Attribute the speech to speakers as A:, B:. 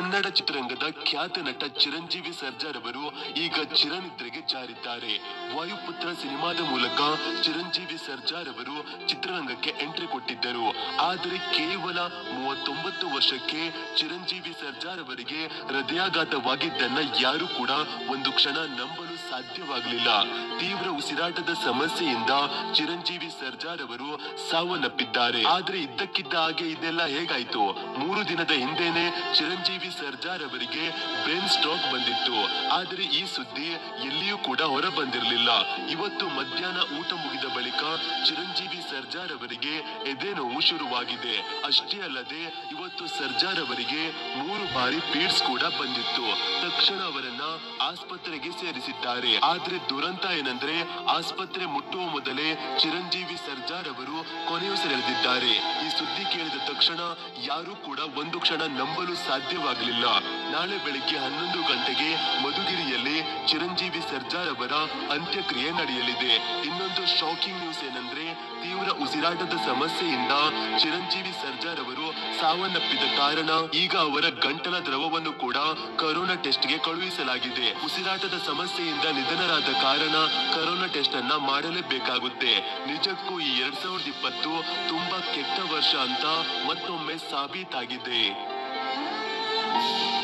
A: ಕನ್ನಡ ಚಿತ್ರರಂಗದ ಖ್ಯಾತ ನಟ ಚಿರಂಜೀವಿ ಸರ್ಜಾರ್ ಅವರು ಈಗ ಚಿರನಿದ್ರೆಗೆ ಜಾರಿದ್ದಾರೆ ವಾಯುಪುತ್ರ ಸಿನಿಮಾದ ಮೂಲಕ ಚಿರಂಜೀವಿ ಸರ್ಜಾರ್ ಅವರು ಚಿತ್ರರಂಗಕ್ಕೆ ಎಂಟ್ರಿ ಕೊಟ್ಟಿದ್ದರು ಆದರೆ ಕೇವಲ ಮೂವತ್ತೊಂಬತ್ತು ವರ್ಷಕ್ಕೆ ಚಿರಂಜೀವಿ ಸರ್ಜಾರ್ ಅವರಿಗೆ ಹೃದಯಾಘಾತವಾಗಿದ್ದನ್ನ ಯಾರು ಕೂಡ ಒಂದು ಕ್ಷಣ ನಂಬಲು ಸಾಧ್ಯವಾಗಲಿಲ್ಲ ತೀವ್ರ ಉಸಿರಾಟದ ಸಮಸ್ಯೆಯಿಂದ ಚಿರಂಜೀವಿ ಸರ್ಜಾರ್ ಅವರು ಸಾವನ್ನಪ್ಪಿದ್ದಾರೆ ಆದ್ರೆ ಇದ್ದಕ್ಕಿದ್ದ ಹಾಗೆ ಇದೆಲ್ಲ ಹೇಗಾಯ್ತು ಮೂರು ದಿನದ ಹಿಂದೆನೆ ಚಿರಂಜೀವಿ ಸರ್ಜಾರ್ ಅವರಿಗೆ ಬ್ರೇನ್ ಸ್ಟ್ರೋಕ್ ಬಂದಿತ್ತು ಆದರೆ ಈ ಸುದ್ದಿ ಎಲ್ಲಿಯೂ ಕೂಡ ಹೊರ ಬಂದಿರಲಿಲ್ಲ ಇವತ್ತು ಮಧ್ಯಾಹ್ನ ಊಟ ಮುಗಿದ ಬಳಿಕ ಚಿರಂಜೀವಿ ಸರ್ಜಾರ್ ಅವರಿಗೆ ಎದೆ ನೋವು ಶುರುವಾಗಿದೆ ಅಷ್ಟೇ ಅಲ್ಲದೆ ಇವತ್ತು ಸರ್ಜಾರ್ ಅವರಿಗೆ ಮೂರು ಬಾರಿ ಪೀಡ್ಸ್ ಕೂಡ ಬಂದಿತ್ತು ತಕ್ಷಣ ಅವರನ್ನ ಆಸ್ಪತ್ರೆಗೆ ಸೇರಿಸಿದ್ದಾರೆ ಆದ್ರೆ ದುರಂತ ಏನಂದ್ರೆ ಆಸ್ಪತ್ರೆ ಮುಟ್ಟುವ ಮೊದಲೇ ಚಿರಂಜೀವಿ ಸರ್ಜಾರ್ ಅವರು ಕೊನೆಯುಸಿರೆಳೆದಿದ್ದಾರೆ ಈ ಸುದ್ದಿ ಕೇಳಿದ ತಕ್ಷಣ ಯಾರೂ ಕೂಡ ಒಂದು ಕ್ಷಣ ನಂಬಲು ಸಾಧ್ಯವಾಗಲಿಲ್ಲ ನಾಳೆ ಬೆಳಿಗ್ಗೆ ಹನ್ನೊಂದು ಗಂಟೆಗೆ ಮಧುಗಿರಿಯಲ್ಲಿ ಚಿರಂಜೀವಿ ಸರ್ಜಾರ್ ಅವರ ಅಂತ್ಯಕ್ರಿಯೆ ನಡೆಯಲಿದೆ ಇನ್ನೊಂದು ಶಾಕಿಂಗ್ ನ್ಯೂಸ್ ಏನಂದ್ರೆ ತೀವ್ರ ಉಸಿರಾಟದ ಸಮಸ್ಯೆಯಿಂದ ಚಿರಂಜೀವಿ ಸರ್ಜಾರ್ ಅವರು ಸಾವನ್ನಪ್ಪಿದ ಕಾರಣ ಈಗ ಅವರ ಗಂಟಲ ದ್ರವವನ್ನು ಕೂಡ ಕರೋನಾ ಟೆಸ್ಟ್ಗೆ ಕಳುಹಿಸಲಾಗಿದೆ ಉಸಿರಾಟದ ಸಮಸ್ಯೆಯಿಂದ ನಿಧನರಾದ ಕಾರಣ ಕರೋನಾ ಟೆಸ್ಟ್ ಅನ್ನ ಮಾಡಲೇಬೇಕಾಗುತ್ತೆ ನಿಜಕ್ಕೂ ಈ ಎರಡ್ ಸಾವಿರದ ಇಪ್ಪತ್ತು ತುಂಬಾ ಕೆಟ್ಟ ವರ್ಷ ಅಂತ ಮತ್ತೊಮ್ಮೆ ಸಾಬೀತಾಗಿದೆ